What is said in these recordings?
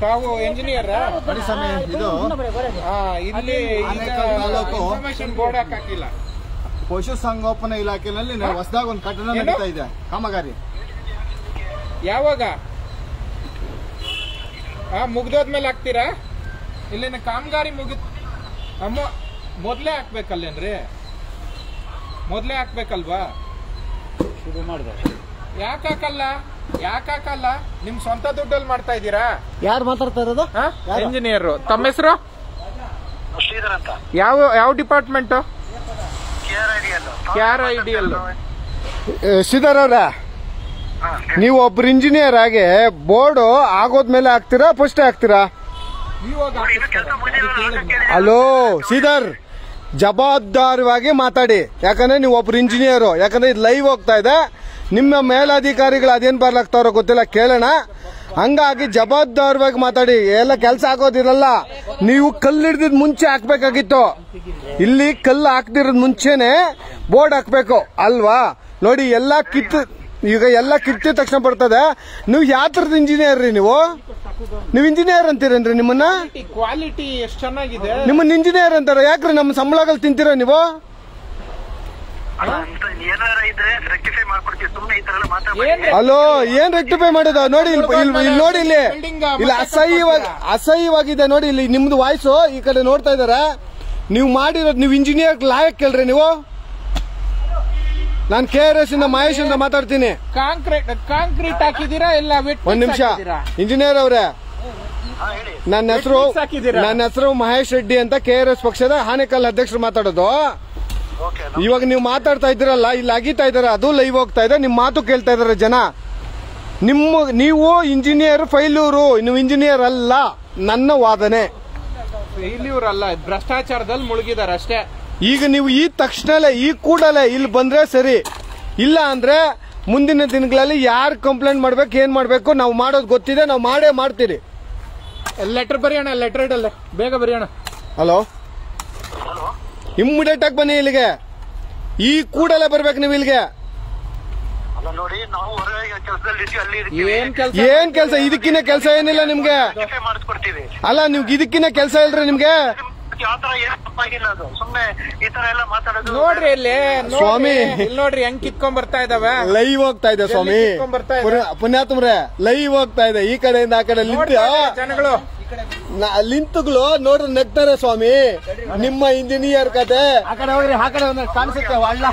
ತಾವು ಎಂಜಿನಿಯರ್ ನೋಡಿ ಸ್ವಾಮಿ ಇದು ಇಲ್ಲಿ ಆನೇಕಲ್ ತಾಲೂಕು. ಇನ್ಫಾರ್ಮೇಶನ್ ಬೋರ್ಡ್ ಹಾಕಿಲ್ಲ ಪಶು ಸಂಗೋಪನಾ ಇಲಾಖೆಯಲ್ಲಿ ಹೊಸದಾಗ ಒಂದು ಕಟ್ಟಡ ಏನು? ನಡೀತಾ ಇದೆ ಕಾಮಗಾರಿ ಯಾವಾಗ ಆ ಮುಗ್ದೋದ್ಮೇಲೆ ಹಾಕ್ತೀರಾ ಇಲ್ಲಿನ ಕಾಮಗಾರಿ ಮುಗಿ ಅಮ್ಮ ಮೊದ್ಲೇ ಹಾಕ್ಬೇಕಲ್ಲೇನ್ರಿ ಮೊದ್ಲೇ ಹಾಕ್ಬೇಕಲ್ವಾ ಯಾಕೆ ಹಾಕಲ್ಲ ಯಾಕೆ ಹಾಕಲ್ಲ ನಿಮ್ ಸ್ವಂತ ದುಡ್ಡಲ್ಲಿ ಮಾಡ್ತಾ ಇದ್ದೀರಾ ಯಾರು ಮಾತಾಡ್ತಾ ಇರೋದು ಇಂಜಿನಿಯರ್ ತಮ್ಮ ಹೆಸರು ಶ್ರೀಧರ್ ಅಂತ ಯಾವ ಯಾವ department K R I D ಅಲ್ಲ K R I D L Sridhar ಅವ್ರ ನೀವು ಒಬ್ರು ಇಂಜಿನಿಯರ್ ಆಗಿ ಬೋರ್ಡ್ ಆಗೋದ್ಮೇಲೆ ಹಾಕ್ತೀರಾ ಫಸ್ಟ್ ಹಾಕ್ತೀರಾ ಇವಾಗ ಇದು ಕೆಲಸ ಮುಗಿದಿಲ್ಲ ಹಲೋ ಶ್ರೀಧರ್ ಜವಾಬ್ದಾರವಾಗಿ ಮಾತಾಡಿ ಯಾಕಂದ್ರೆ ನೀವು ಒಬ್ರು ಇಂಜಿನಿಯರು ಯಾಕಂದ್ರೆ ಇದು ಲೈವ್ ಹೋಗ್ತಾ ಇದೆ ನಿಮ್ಮ ಮೇಲಧಿಕಾರಿಗಳು ಅದೇನ್ ಬರ್ಲಾಗ್ತಾವ್ರೋ ಗೊತ್ತಿಲ್ಲ ಕೇಳೋಣ ಹಂಗಾಗಿ ಜವಾಬ್ದಾರವಾಗಿ ಮಾತಾಡಿ ಎಲ್ಲ ಕೆಲಸ ಆಗೋದಿರಲ್ಲ ನೀವು ಕಲ್ಲು ಹಿಡ್ದಿದ್ ಮುಂಚೆ ಹಾಕ್ಬೇಕಾಗಿತ್ತು ಇಲ್ಲಿ ಕಲ್ಲು ಹಾಕ್ದಿರೋದ್ ಮುಂಚೆನೆ ಬೋರ್ಡ್ ಹಾಕ್ಬೇಕು ಅಲ್ವಾ ನೋಡಿ ಎಲ್ಲ ಕಿತ್ತು ಈಗ ಎಲ್ಲ ಕಿತ್ತಿದ ತಕ್ಷಣ ಬರ್ತದೆ ನೀವು ಯಾವ ಥರದ ಇಂಜಿನಿಯರ್ ರೀ ನೀವು ನೀವು ಇಂಜಿನಿಯರ್ ಅಂತೀರೇನ್ರಿ ನಿಮ್ಮನ್ನ ಕ್ವಾಲಿಟಿ ಎಷ್ಟು ಚೆನ್ನಾಗಿದೆ ನಿಮ್ಮನ್ನ ಇಂಜಿನಿಯರ್ ಅಂತಾರೆ ಯಾಕ್ರಿ ನಮ್ಮ ಸಂಬಳಗಳು ತಿಂತೀರ ನೀವು ಏನಾರ ಇದ್ರೆ ರೆಕ್ಟಿಫೈ ಮಾಡ್ಕೊಡ್ತೀವಿ ಸುಮ್ಮನೆ ಈ ತರ ಎಲ್ಲ ಮಾತಾಡ್ಬೇಡಿ ಏನ್ ಅಲೋ ಏನ್ ರೆಕ್ಟಿಫೈ ಮಾಡೋದು ನೋಡಿ ಇಲ್ಲಿ ಇಲ್ಲಿ ಇಲ್ಲಿ ನೋಡಿ ಇಲ್ಲಿ ಇಲ್ಲಿ ಅಸಹ್ಯವಾಗಿ ಅಸಹ್ಯವಾಗಿದೆ ನೋಡಿ ಇಲ್ಲಿ ನಿಮ್ದು ವಾಯ್ಸು ಈ ಕಡೆ ನೋಡ್ತಾ ಇದಾರೆ ನೀವು ಮಾಡಿರೋದು ನೀವು ಇಂಜಿನಿಯರ್ ಲಾಯಕ್ ಕೇಳ್ರಿ ನೀವು ನಾನು ಕೆ ಆರ್ ಎಸ್ ಇಂದ ಮಹೇಶ್ ಇಂದ ಮಾತಾಡ್ತೀನಿ ಕಾಂಕ್ರೀಟ್ ಕಾಂಕ್ರೀಟ್ ಹಾಕಿದೀರಾ ಇಲ್ಲ wet ಒಂದ್ mix ನಿಮಿಷ ಹಾಕಿದ್ದೀರಾ? ಇಂಜಿನಿಯರ್ ಅವ್ರೆ ಹಾ ಹೇಳಿ ನನ್ನ ಹೆಸರು mix ಹಾಕಿದ್ದೀರಾ? ನನ್ನ ಹೆಸರು ಮಹೇಶ್ ರೆಡ್ಡಿ ಅಂತ ಕೆ ಆರ್ ಎಸ್ ಪಕ್ಷದ ಹಾನೇಕಲ್ ಅಧ್ಯಕ್ಷರು ಮಾತಾಡೋದು ಓಕೆ ಇವಾಗ ನೀವು ಮಾತಾಡ್ತಾ ಇದ್ದೀರಲ್ಲ ಇಲ್ಲಿ ಅಗಿತಾ ಇದಾರೆ ಅದು ಲೈವ್ ಹೋಗ್ತಾ ಇದೆ ನಿಮ್ಮ ಮಾತು ಕೇಳ್ತಾ ಇದಾರೆ ಜನ ನಿಮ್ಮ ನೀವು ಇಂಜಿನಿಯರ್ ಫೈಲೂರು ನೀವು ಇಂಜಿನಿಯರ್ ಅಲ್ಲ ನನ್ನ ವಾದನೆ ಫೇಲ್ಯೂರ್ ಅಲ್ಲ ಭ್ರಷ್ಟಾಚಾರದಲ್ಲಿ ಮುಳುಗಿದಾರೆ ಅಷ್ಟೇ ಈಗ ನೀವು ಈ ತಕ್ಷಣಲೇ ಈ ಕೂಡಲೇ ಇಲ್ಲಿ ಬಂದ್ರೆ ಸರಿ ಇಲ್ಲ ಅಂದ್ರೆ ಮುಂದಿನ ದಿನಗಳಲ್ಲಿ ಯಾರು ಕಂಪ್ಲೇಂಟ್ ಮಾಡ್ಬೇಕು ಏನ್ ಮಾಡ್ಬೇಕು ನಾವು ಮಾಡೋದು ಗೊತ್ತಿದೆ ನಾವು ಮಾಡೇ ಮಾಡ್ತೀರಿ ಲೆಟರ್ ಬರೆಯೋಣ ಲೆಟರ್ ಇಡಲ್ಲ ಬೇಗ ಬರೆಯೋಣ ಹಲೋ ಹಲೋ ಇಮ್ಮಿಡಿಯೇಟ್ ಆಗಿ ಬನ್ನಿ ಇಲ್ಲಿಗೆ ಈ ಕೂಡಲೇ ಬರ್ಬೇಕು ನೀವು ಇಲ್ಲಿಗೆ ಅಲ್ಲ ನೋಡಿ ನಾವು ಹೊರಗೆ ಕೆಲಸದಲ್ಲಿ ಇರ್ತೀವಿ ಅಲ್ಲಿ ಇರ್ತೀವಿ ಏನ್ ಕೆಲಸ ಏನ್ ಕೆಲಸ ಇದಕ್ಕಿನ್ನ ಕೆಲಸ ಏನಿಲ್ಲ ನಿಮ್ಗೆ ರೆಕ್ಟಿಫೈ ಮಾಡಿಸ್ಕೊಡ್ತೀವಿ ಅಲ್ಲ ನೀವು ಇದಕ್ಕಿನ್ನ ಕೆಲಸ ಇಲ್ರಿ ನಿಮ್ಗೆ ಯಾವ ತರ ಏನ್ ತಪ್ಪಾಗಿಲ್ಲ ಅದು ಸುಮ್ಮನೆ ಈ ತರ ಎಲ್ಲ ಮಾತಾಡೋದು ನೋಡ್ರಿ ಇಲ್ಲಿ ನೋಡ್ರಿ, ಸ್ವಾಮಿ. ಇಲ್ಲಿ ನೋಡ್ರಿ ಹೆಂಗ್ ಕಿತ್ಕೊಂಡ್ ಬರ್ತಾ ಇದಾವೆ ಲೈವ್ ಹೋಗ್ತಾ ಇದೆ ಸ್ವಾಮಿ ಎಲ್ಲಿ ಕಿತ್ಕೊಂಡ್ ಬರ್ತಾ ಇದೆ? ಪುಣ್ಯ- ಪುಣ್ಯಾತ್ಮರೇ ಲೈವ್ ಹೋಗ್ತಾ ಇದೆ ಈ ಕಡೆಯಿಂದ ಆ ಕಡೆ ಲಿಂತ ನೋಡ್ತಾ ಇದ್ದಾರೆ ಜನಗಳು ಲಿಂತ್ಗಳು ನೋಡ್ರಿ ನೆಗ್ತಾರೆ ಸ್ವಾಮಿ ನಿಮ್ಮ ಇಂಜಿನಿಯರ್ ಕತೆ ಆ ಕಡೆ ಹೋಗ್ರಿ ಆ ಕಡೆ ಕಾಣಿಸುತ್ತೆ ಒಳ್ಳ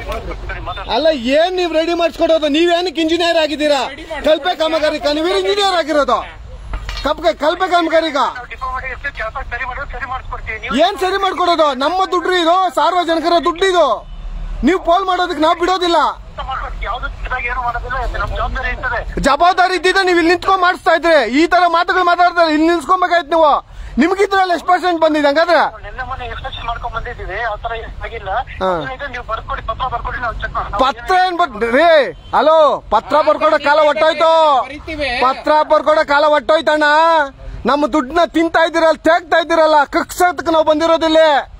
ಅಲ್ಲ ಏನ್ ನೀವ್ ರೆಡಿ ಮಾಡಿಸ್ಕೊಡೋದು ನೀವೇನಕ್ಕೆ ಇಂಜಿನಿಯರ್ ಆಗಿದ್ದೀರಾ ಕಲ್ಪೆ ಕಾಮಗಾರಿಕ ನೀವೇ ಇಂಜಿನಿಯರ್ ಆಗಿರೋದು ಕಲ್ಪೆ ಕಲ್ಪೆ ಕಾಮಗಾರಿಗ ಡಿಪ್ಲೊಮಾಟಿಕ್ ಇರ್ತೀವಿ ಕೆಲಸ ಸರಿ ಮಾಡೋದು ಸರಿ ಮಾಡಿಸ್ಕೊಡ್ತೀವಿ ನೀವು ಏನ್ ಸರಿ ಮಾಡ್ಕೊಡೋದು ನಮ್ಮ ದುಡ್ಡು ಇದು ಸಾರ್ವಜನಿಕರ ದುಡ್ಡು ಇದು ನೀವು ಪೋಲ್ ಮಾಡೋದಕ್ಕೆ ನಾವು ಬಿಡೋದಿಲ್ಲ ಮಾಡ್ಕೊಡ್ತೀವಿ ಯಾವ್ದು ಇದ್ದಾಗ ಏನು ಮಾಡೋದಿಲ್ಲ ನಮ್ ಜವಾಬ್ದಾರಿ ಇರ್ತದೆ ಜವಾಬ್ದಾರಿ ಇದ್ದಿದ್ದೆ ನೀವು ಇಲ್ಲಿ ನಿಂತ್ಕೊಂಡ್ ಮಾಡಿಸ್ತಾ ಇದ್ರಿ ಈ ತರ ಮಾತುಗಳು ಮಾತಾಡ್ತಾರೆ ಇಲ್ಲಿ ನಿಲ್ಸ್ಕೊಬೇಕಾಯ್ತು ನೀವು ನಿಮ್ಗಿದ್ರಲ್ಲಿ ಎಷ್ಟು ಪರ್ಸೆಂಟ್ ಬಂದಿದೆ ಹಂಗಾದ್ರೆ ನಿನ್ನೆ ಮೊನ್ನೆ ಇನ್ಸ್ಪೆಕ್ಷನ್ ಮಾಡ್ಕೊಂಡ್ ಬಂದಿದ್ದೀವಿ ಆ ತರ ಏನ್ ಆಗಿಲ್ಲ ಹಾ. ಏನಿದೆ ನೀವು ಬರ್ಕೊಡಿ ಪತ್ರ ಬರ್ಕೊಡಿ ನಾವು ಚೆಕ್ ಪತ್ರ ಏನ್ ಬರ್ರಿ ಹಲೋ ಪತ್ರ ಬರ್ಕೊಡೋ ಕಾಲ ಒಟ್ಟೋಯ್ತು ಬರೀತೀವಿ. ಪತ್ರ ಬರ್ಕೊಡೋ ಕಾಲ ಒಟ್ಟೋಯ್ತಣ್ಣ ನಮ್ಮ ದುಡ್ಡನ್ನ ತಿಂತಾ ಇದ್ದೀರಲ್ಲ ತೇಗ್ತಾ ಇದ್ದೀರಲ್ಲ ಕಕ್ಸಕ್ಕೆ ನಾವು ಬಂದಿರೋದಿಲ್ಲ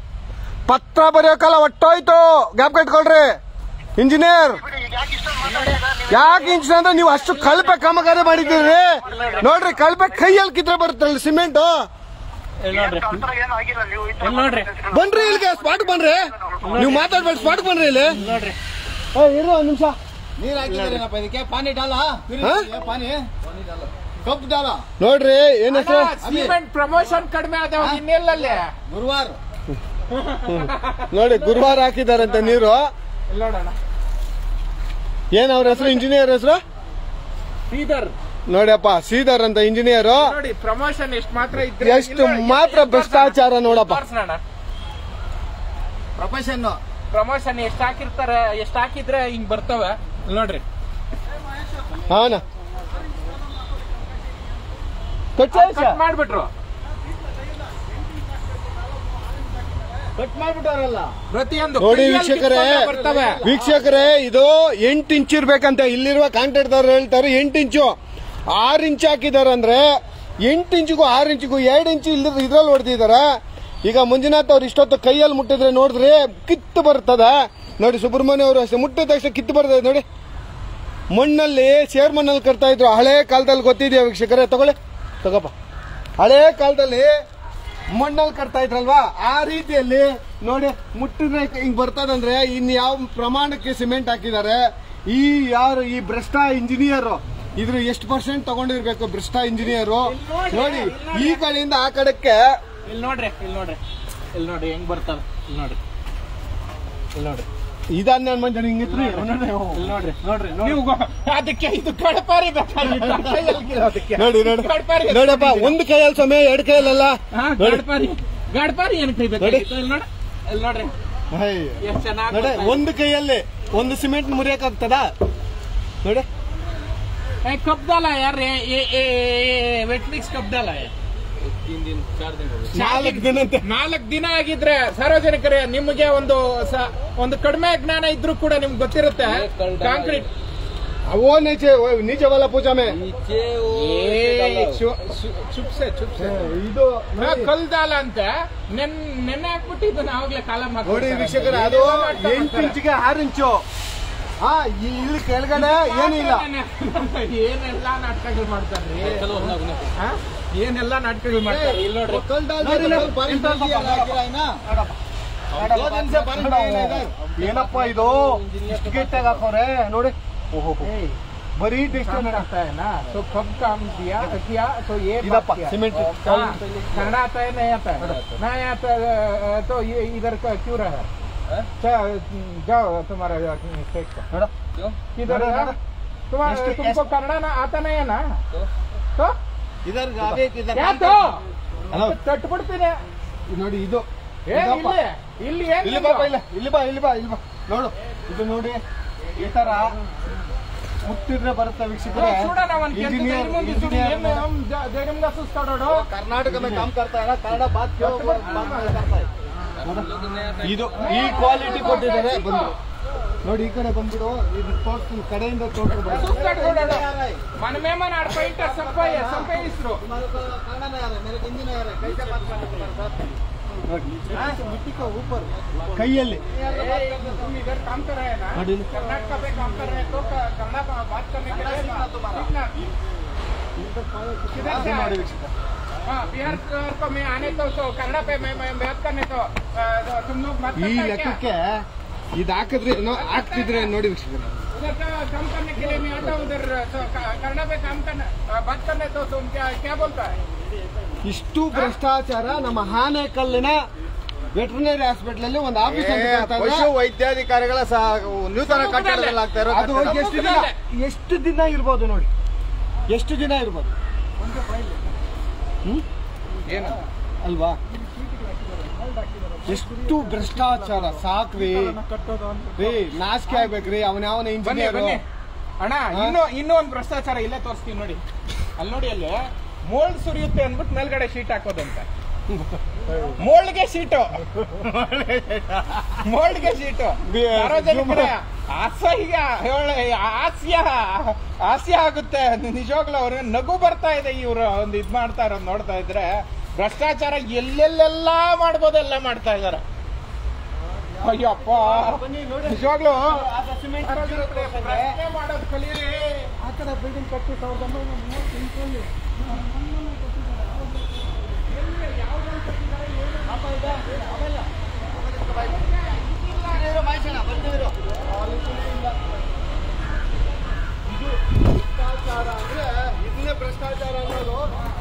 ಪತ್ರ ಬರೆಯೋ ಕಾಲ ಒಟ್ಟೋಯ್ತು ಗ್ಯಾಪ್ ಕಟ್ಕೊಳ್ರಿ ಇಂಜಿನಿಯರ್ ಬಿಡಿ ಈಗ ಯಾಕೆ ಇಷ್ಟ ಮಾತಾಡ್ತೀರಾ ನೀವು ಯಾಕೆ ಇಂಚ್ ಅಂದ್ರೆ ನೀವು ಅಷ್ಟು ಕಳಪೆ ಕಾಮಗಾರಿ ಮಾಡಿದ್ದೀರಿ ನೋಡ್ರಿ ಕಳಪೆ ಕೈಯಲ್ಲಿ ಕಿದ್ರೆ ಬರುತ್ತಲ್ಲ ಸಿಮೆಂಟ್ ಏನ್ ಆ ತರ ಏನು ಆಗಿಲ್ಲ ನೀವು ಈ ತರ ನೋಡ್ರಿ. ಮಾತಾಡ್ತೀರಾ. ಬನ್ರಿ ಇಲ್ಲಿಗೆ ಸ್ಪಾಟ್ ಬನ್ರಿ ನೀವು ಮಾತಾಡ್ಬೇಡಿ ಸ್ಪಾಟ್ ಬನ್ರಿ ಇಲ್ಲಿ ನೋಡ್ರಿ ಇರು ಒಂದ್ ನಿಮಿಷ ನೀರ್ ಹಾಕಿದಾರೇನಪ್ಪ ಇದಕ್ಕೆ ಪಾನಿ ಡಾಲ ಹಾ? ಪಾನಿ ಕಪ್ ಡಾಲ ನೋಡ್ರಿ ಏನ್ ಹೆಸರು ಸಿಮೆಂಟ್ ಪ್ರಮೋಷನ್ ಕಡಿಮೆ ಆದ ಇನ್ನೆಲ್ಲಲ್ಲಿ ಗುರುವಾರ ನೋಡಿ ಗುರುವಾರ ಹಾಕಿದಾರಂತೆ ನೀರು ಇಲ್ಲಿ ನೋಡೋಣ ಏನ್ ಅವ್ರ ಹೆಸರು ಇಂಜಿನಿಯರ್ ಹೆಸರು ಶ್ರೀಧರ್ ನೋಡಿಯಪ್ಪ ಶ್ರೀಧರ್ ಅಂತ ಇಂಜಿನಿಯರ್ ನೋಡಿ ಪ್ರಮೋಷನ್ ಎಷ್ಟು ಮಾತ್ರ ಇದ್ರೆ ಎಷ್ಟು ಮಾತ್ರ ಭ್ರಷ್ಟಾಚಾರ ನೋಡಪ್ಪ ಪ್ರೊಫೆಷನ್ ಪ್ರಮೋಷನ್ ಎಷ್ಟು ಹಾಕಿರ್ತಾರೆ ಎಷ್ಟು ಹಾಕಿದ್ರೆ ಹಿಂಗ್ ಬರ್ತವೆ ಇಲ್ಲಿ ನೋಡ್ರಿ ಹಾನ ಕಟ್ ಮಾಡ್ಬಿಟ್ರು ಕಟ್ ಮಾಡ್ಬಿಟ್ಟಾರಲ್ಲ ಪ್ರತಿಯೊಂದು ನೋಡಿ ಕೈಯಲ್ಲಿ ವೀಕ್ಷಕರೇ ಕಿತ್ಕೊಂಡೇ ಬರ್ತವೆ ವೀಕ್ಷಕರೇ ಇದು ಎಂಟು ಇಂಚ್ ಇರ್ಬೇಕಂತ ಇಲ್ಲಿರುವ ಕಾಂಟ್ರಾಕ್ಟರ್ ಹೇಳ್ತಾರೆ ಎಂಟು ಇಂಚು ಆರು ಇಂಚ್ ಹಾಕಿದಾರೆ ಅಂದ್ರೆ ಎಂಟು ಇಂಚಿಗೂ ಆರು ಇಂಚಿಗೂ ಎರಡು ಇಂಚು ಇಲ್ಲಿ ಇದ್ರಲ್ಲಿ ಹೊಡೆದಿದ್ದಾರೆ ಈಗ ಮಂಜುನಾಥ್ ಅವ್ರು ಇಷ್ಟೊತ್ತು ಕೈಯಲ್ಲಿ ಮುಟ್ಟಿದ್ರೆ ನೋಡಿದ್ರೆ ಕಿತ್ತು ಬರ್ತದ ನೋಡಿ ಸುಬ್ರಹ್ಮಣ್ಯ ಅವರು ಅಷ್ಟೇ ಮುಟ್ಟಿದ ತಕ್ಷಣ ಕಿತ್ತು ಬರ್ತದೆ ನೋಡಿ ಮಣ್ಣಲ್ಲಿ ಸೇರ್ ಮಣ್ಣಲ್ಲಿ ಕಟ್ತಾ ಇದ್ರು ಹಳೆ ಕಾಲದಲ್ಲಿ ಗೊತ್ತಿದೆಯಾ ವೀಕ್ಷಕರೇ ತಗೊಳ್ಳಿ ತಗೋಪ್ಪ ಹಳೇ ಕಾಲದಲ್ಲಿ ಮಣ್ಣಲ್ಲಿ ಕಟ್ತಾ ಇದ್ರಲ್ವಾ ಆ ರೀತಿಯಲ್ಲಿ ನೋಡಿ ಮುಟ್ಟಿದ್ರೆ ಹಿಂಗ್ ಬರ್ತದಂದ್ರೆ ಇನ್ ಯಾವ ಪ್ರಮಾಣಕ್ಕೆ ಸಿಮೆಂಟ್ ಹಾಕಿದ್ದಾರೆ ಈ ಯಾರು ಈ ಭ್ರಷ್ಟ ಇಂಜಿನಿಯರ್ ಇದ್ರ ಎಷ್ಟು ಪರ್ಸೆಂಟ್ ತಗೊಂಡಿರ್ಬೇಕು ಭ್ರಷ್ಟ ಇಂಜಿನಿಯರು ನೋಡಿ ಈ ಕಡೆಯಿಂದ ಆ ಕಡೆಗೆ ಇಲ್ಲಿ ನೋಡ್ರಿ ಇಲ್ಲಿ ನೋಡ್ರಿ ಇಲ್ಲಿ ನೋಡ್ರಿ ಹೆಂಗ್ ಬರ್ತಾವ ಇಲ್ಲಿ ನೋಡ್ರಿ ಇಲ್ಲಿ ನೋಡ್ರಿ ಇದನ್ನ ಮಂಜ ಹಿಂಗಿತ್ರಿ ಇಲ್ಲಿ ನೋಡ್ರಿ ನೋಡ್ರಿ ನೀವು ಗೊ- ಅದಕ್ಕೆ ಇದು ಗಡಪಾರಿ ಬೇಕಾಗಿತ್ತು ಅಷ್ಟೇ ಎಲ್ಗಿಲ್ಲ ಅದಕ್ಕೆ ನೋಡಿ ನೋಡಿ ಗಡಪಾರಿ ನೋಡಪ್ಪ ಒಂದು ಕೈಯಲ್ಲಿ ಸಮಯ ಎರಡು ಕೈಯಲ್ಲ ಹಾ, ಗಡಪಾರಿ ಗಡಪಾರಿ ಏನ್ ಕೈಬೇಕಾಗಿತ್ತು ಇಲ್ಲಿ ನೋಡಿ ಇಲ್ಲಿ ನೋಡ್ರಿ ಎಷ್ಟ್ ಚೆನ್ನಾಗಿ ನೋಡಿ ಒಂದು ಕೈಯಲ್ಲಿ ಒಂದು ಸಿಮೆಂಟ್ ಮುರಿಯಕ್ಕಾಗ್ತದ ನೋಡಿ कब डाला यार ये ये ये वेट मिक्स कब डाला है ನಾಲ್ಕು ದಿನ ಅಂತ ನಾಲ್ಕು ದಿನ ಆಗಿದ್ರೆ ಸಾರ್ವಜನಿಕರೇ ನಿಮಗೆ ಒಂದು ಸ- ಒಂದು ಕಡಿಮೆ ಜ್ಞಾನ ಇದ್ರೂ ಕೂಡ ನಿಮ್ಗೆ ಗೊತ್ತಿರುತ್ತೆ ಕಾಂಕ್ರೀಟ್ वो नीचे वो नीचे वाला पूजा में ಚುಪ್ಸೆ ಚುಪ್ಸೆ ಇದು ಕಲ್ ದಾಲ ಅಂತ ನೆನ್ ನೆನ್ನೆ ಹಾಕ್ಬಿಟ್ಟು ಇದನ್ನ ಆವಾಗ್ಲೇ ಕಾಲ ನೋಡಿ ವೀಕ್ಷಕರೇ ಅದು ಎಂಟು ಇಂಚಿಗೆ ಆರು ಇಂಚು ಹಾ ಈ- ಇಲ್ಲಿ ಕೆಳಗಡೆ ಏನಿಲ್ಲ ಏನೆಲ್ಲ ನಾಟಕಗಳು ಮಾಡ್ತಾರ್ರಿ ಹಾ? ಏನೆಲ್ಲ ನಾಟಕಗಳು ಮಾಡ್ತಾರೆ ಇಲ್ಲಿ ನೋಡ್ರಿ ನೋಡಿ, ನೋಡಿ, ಪಾನಿ ಡಾಲ್ ದಿಯಾ ಲಾಗಿರ है ना? दो दिन से पानी डाल रहे हैं इधर। ಏನಪ್ಪ ಇದು ಇಷ್ಟು ಗಟ್ಟಿಯಾಗಿ ಹಾಕೋರೆ ನೋಡಿ ಓಹೋ ಬರೀ ಟೆಸ್ಟ್ आता है ना तो कब काम दिया किया तो ये बात ಇದಪ್ಪ किया। ಸಿಮೆಂಟ್ हाँ, कन्नड़ा आता है नहीं आता है नहीं आता है, तो ये इधर का क्यों रहा अच्छा, जाओ तुम्हारा स्टेट का ನೋಡ किधर नोडो, है? नोडो। तुम्हारा ಎಷ್ಟು- तुमको ಎಷ್ಟು- कन्नड़ा ना आता नहीं है ना तो ಇದರ್ ಆगे ಇದರ್ क्या तो ಹಲೋ ತಟ್ಬಿಡ್ತೀನಿ ನೋಡಿ ಇದು ಏ ಇದಪ್ಪ. ಇಲ್ಲಿ ಇಲ್ಲಿ ಏನ್ ಇಲ್ಲಿ ಬಾ ಇಲ್ಲ ಇಲ್ಲಿ ಬಾ ಇಲ್ಲಿ ಬಾ ಇಲ್ಲಿ ಬಾ ನೋಡು ಇದು ನೋಡಿ ಈ ತರ ಮುಟ್ಟಿದ್ರೆ ಬರುತ್ತೆ ವೀಕ್ಷಕರೇ చూడన మనకి ఎంత ಇಂಜಿನಿಯರ್ ధైర్యం ఉంది చూడు ఏం ఏం ధై- ధైర్యంగా చూస్తాడు ಕರ್ನಾಟಕ में काम करता है ना ಕನ್ನಡ बात क्यों बात नहीं करता है ನೋಡು. ಇದು ಈ ಕ್ವಾಲಿಟಿ ಕೊಟ್ಟಿದ್ದಾರೆ ಬಂದು ನೋಡಿ ಈ ಕಡೆ ಬಂದ್ಬಿಡು ಇದು ತೋರ್ಸ್ತೀನಿ ಕಡೆಯಿಂದ ತೋರ್ಸ್ಬಿಡು చూస్తాడు కూడా మనమేమని ఆడ బయట సంపయ్య సంపయిస్తారు ಕೈಯಲ್ಲಿ तुम इधर काम कर रहे हैं ना ನೋಡಿ कर्नाटक पे काम कर रहे हैं तो क- कन्नड़ा का बात करने के लिए सीखना। किधर से ಅದು आए? ನೋಡಿ ವೀಕ್ಷಕ हाँ बिहार को मैं आने तो, तो कन्नड़ा पे मैं मैं बात करने तो अ, तुम लोग मत ಈ करते हैं क्या? ಲೆಕ್ಕಕ್ಕೆ ಇದು ಹಾಕಿದ್ರೆ ಏನೋ ಹಾಕ್ತಿದ್ರೆ ನೋಡಿ ವೀಕ್ಷಕರೇ उधर का काम करने के लिए मैं आता हूँ उधर तो क- कन्नड़ा पे काम करने अ, बात करने तो तुम क्या क्या बोलता है ಇಷ್ಟು ಭ್ರಷ್ಟಾಚಾರ ನಮ್ಮ ಆನೆಕಲ್ಲಿನ ವೆಟರ್ನರಿ ಹಾಸ್ಪಿಟಲ್ ಅಲ್ಲಿ ಒಂದು ಆಫೀಸ್ ಅಂತ ಕಟ್ತಾ ಇದ್ದಾರೆ. ಪಶು ವೈದ್ಯಾಧಿಕಾರಿಗಳ ಸಹ ನೂತನ ಕಟ್ಟಡದಲ್ಲಿ ಆಗ್ತಾ ಇರೋ ಅದು ಕಟ್ಟಡ. ಎಷ್ಟು ದಿನ ಎಷ್ಟು ದಿನ ಇರ್ಬೋದು ನೋಡಿ ಎಷ್ಟು ದಿನ ಇರ್ಬೋದು ಹ್ಮ್ ಏನು ಅಲ್ವಾ ಎಷ್ಟು ಭ್ರಷ್ಟಾಚಾರ ಸಾಕ್ರಿ ರೀ ನಾಚಿಕೆ ಆಗ್ಬೇಕ್ರಿ ಅವನ ಅವನ ಬನ್ನಿ ಇಂಜಿನಿಯರ್ ಬನ್ನಿ ಅಣ್ಣ ಇನ್ನು ಇನ್ನೂ ಒಂದು ಭ್ರಷ್ಟಾಚಾರ ಇಲ್ಲೇ ತೋರಿಸ್ತೀನಿ ನೋಡಿ ಅಲ್ಲಿ ನೋಡಿ ಅಲ್ಲಿ ಮೋಲ್ಡ್ ಸುರಿಯುತ್ತೆ ಅಂದ್ಬಿಟ್ಟು ಮೇಲ್ಗಡೆ ಶೀಟ್ ಹಾಕೋದಂತೆ ಮೋಲ್ಡ್ಗೆ ಶೀಟು ಮೋಲ್ಡ್ಗೆ ಶೀಟು ಬಿ- ಸಾರ್ವಜನಿಕರೇ ಅಸಹ್ಯ ಹೇಳ- ಹಾಸ್ಯ ಹಾಸ್ಯ ಆಗುತ್ತೆ ನಿಜವಾಗ್ಲೂ ಅವ್ರಿಗೆ ನಗು ಬರ್ತಾ ಇದೆ ಇವ್ರು ಒಂದು ಇದ್ ಮಾಡ್ತಾ ಇರೋದು ನೋಡ್ತಾ ಇದ್ರೆ ಭ್ರಷ್ಟಾಚಾರ ಎಲ್ಲೆಲ್ಲೆಲ್ಲ ಮಾಡ್ಬೋದೆಲ್ಲ ಮಾಡ್ತಾ ಇದಾರೆ ಅಯ್ಯಪ್ಪ ನಿಜವಾಗ್ಲೂ ಸಾರ್ವಜನಿಕರೇ, ಪ್ರಶ್ನೆ ಮಾಡೋದು ಕಲೀರಿ ಆ ಕಡೆ ಬಿಲ್ಡಿಂಗ್ ಕಟ್ಟಿ ಸಾವಿರದ ಒಂಬೈನೂರ ಮೂವತ್ತೆಂಟರಲ್ಲಿ ಭ್ರಷ್ಟಾಚಾರ ಅಂದ್ರೆ ಇದನ್ನೇ ಭ್ರಷ್ಟಾಚಾರ ಅನ್ನೋದು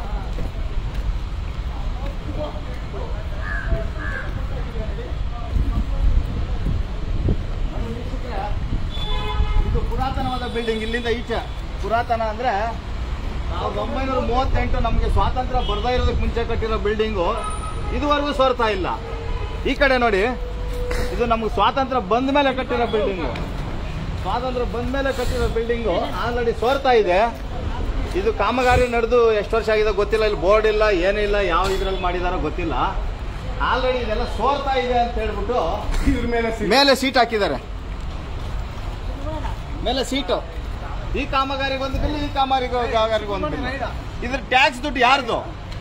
ಇದು ಪುರಾತನವಾದ ಬಿಲ್ಡಿಂಗ್ ಇಲ್ಲಿಂದ ಈಚೆ ಪುರಾತನ ಅಂದ್ರೆ ಸಾವಿರದ ಒಂಬೈನೂರ ಮೂವತ್ತೆಂಟು ನಮಗೆ ಸ್ವಾತಂತ್ರ್ಯ ಬರ್ತಾ ಇರೋದಕ್ಕೆ ಮುಂಚೆ ಕಟ್ಟಿರೋ ಬಿಲ್ಡಿಂಗು ಇದುವರೆಗೂ ಸೋರ್ತಾ ಇಲ್ಲ ಈ ಕಡೆ ನೋಡಿ ಇದು ನಮ್ಗೆ ಸ್ವಾತಂತ್ರ್ಯ ಬಂದ ಮೇಲೆ ಕಟ್ಟಿರೋ ಬಿಲ್ಡಿಂಗು ಸ್ವಾತಂತ್ರ್ಯ ಬಂದ ಮೇಲೆ ಕಟ್ಟಿರೋ ಬಿಲ್ಡಿಂಗು ಆಲ್ರೆಡಿ ಸೋರ್ತಾ ಇದೆ ಇದು ಕಾಮಗಾರಿ ನಡೆದು ಎಷ್ಟು ವರ್ಷ ಆಗಿದೆ ಗೊತ್ತಿಲ್ಲ ಇಲ್ಲಿ ಬೋರ್ಡ್ ಇಲ್ಲ ಏನಿಲ್ಲ ಯಾವ ಇದ್ರಲ್ಲಿ ಮಾಡಿದಾರೋ ಗೊತ್ತಿಲ್ಲ ಆಲ್ರೆಡಿ ಇದೆಲ್ಲ ಸೋರ್ತಾ ಇದೆ ಅಂತ ಹೇಳ್ಬಿಟ್ಟು ಇದ್ರ ಮೇಲೆ ಮೇಲೆ ಸೀಟ್ ಹಾಕಿದ್ದಾರೆ ಮೇಲೆ ಸೀಟು ಈ ಕಾಮಗಾರಿಗೆ ಒಂದು ಬಿಲ್ ಈ ಕಾಮಗಾರಿಗೆ ಕಾಮಗಾರಿಗೆ ಒಂದು ಬಿಲ್ ಇದ್ರ ಟ್ಯಾಕ್ಸ್ ದುಡ್ಡು ಯಾರ್ದು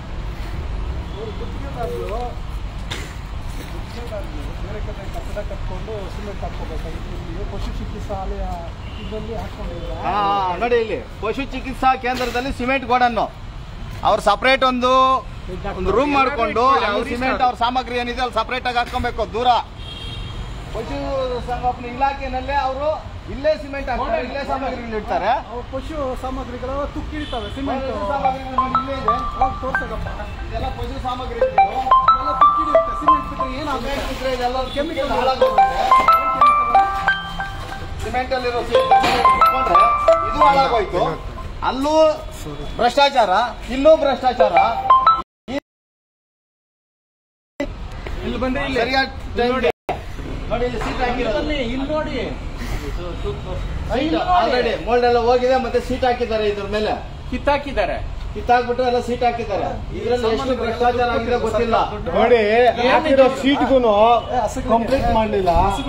ಕಟ್ಟಡ ಕಟ್ಕೊಂಡು ಸಿಮೆಂಟ್ ಹಾಕೋಬೇಕಾಗಿತ್ತು ಪಶು ಚಿಕಿತ್ಸಾಲಯ ಇದರಲ್ಲಿ ಹಾಕೊಂಡಿದ್ದಾರೆ ಹಾ ನೋಡಿ ಇಲ್ಲಿ ಪಶು ಚಿಕಿತ್ಸಾ ಕೇಂದ್ರದಲ್ಲಿ ಸಿಮೆಂಟ್ ಗೋಡನ್ನು ಅವ್ರು ಸಪರೇಟ್ ಒಂದು ಒಂದು ರೂಮ್ ಮಾಡ್ಕೊಂಡು ಇಟ್ಕೊಳ್ಳಿ, ಅಲ್ಲಿ ಅವ್ರ ಇಷ್ಟ ಸಿಮೆಂಟ್ ಅದು. ಅವ್ರ ಸಾಮಗ್ರಿ ಏನಿದೆ ಅಲ್ಲಿ ಸಪರೇಟ್ ಆಗಿ ಹಾಕೊಬೇಕು ದೂರ ಪಶು ಸಂಗೋಪನೆ ಇಲಾಖೆನಲ್ಲೇ ಅವರು ಇಲ್ಲೇ ಸಿಮೆಂಟ್ ಹಾಕ್ತಾರೆ ಇಲ್ಲೇ ಸಾಮಗ್ರಿಗಳು ಇಡ್ತಾರೆ ಪಶು ಸಾಮಗ್ರಿಗಳು ತುಕ್ಕಿಡ್ತವೆ ಸಿಮೆಂಟ್ ಪಶು ಸಾಮಗ್ರಿಗಳು ನೋಡಿ ಇಲ್ಲೇ ಇದೆ ತೋರ್ಸಕಪ್ಪ ಇದೆಲ್ಲ ಪಶು ಸಾಮಗ್ರಿ ಎಲ್ಲ ತುಕ್ಕಿಡಿಯುತ್ತೆ ಸಿಮೆಂಟ್ ಬಿಟ್ಟರೆ ಏನಾಗುತ್ತೆ ಕೆಮಿಕಲ್ ಹಾಳಾಗೋಗುತ್ತೆ ಸಿಮೆಂಟ್ ಅಲ್ಲಿರೋ ಇಟ್ಕೊಂಡ್ರೆ ಇದು ಹಾಳಾಗೋಯ್ತು ಅಲ್ಲೂ ಭ್ರಷ್ಟಾಚಾರ ಇಲ್ಲೂ ಭ್ರಷ್ಟಾಚಾರ ಇಲ್ಲಿ ಬಂದ್ರೆ ಇಲ್ಲಿ ಸರಿಯಾಗಿ ನೋಡಿ. ನೋಡಿ ಇಲ್ಲಿ ಸೀಟ್ ಹಾಕಿರೋದು ಇಲ್ಲಿ ನೋಡಿ ಆಲ್ರೆಡಿ ಮೋಲ್ಡ್ ಎಲ್ಲ ಹೋಗಿದೆ ಮತ್ತೆ ಸೀಟ್ ಹಾಕಿದ್ದಾರೆ ಇದ್ರ ಮೇಲೆ ಕಿತ್ತಾಕಿದ್ದಾರೆ ಕಿತ್ತಾಕ್ಬಿಟ್ಟು ಎಲ್ಲ ಸೀಟ್ ಹಾಕಿದ್ದಾರೆ ಇದ್ರಲ್ಲಿ ಎಷ್ಟು ಭ್ರಷ್ಟಾಚಾರ ಆಗಿದೆ ಗೊತ್ತಿಲ್ಲ ನೋಡಿ ಹಾಕಿರೋ ಸೀಟ್ಗೂ ಕಂಪ್ಲೀಟ್ ಮಾಡಲಿಲ್ಲ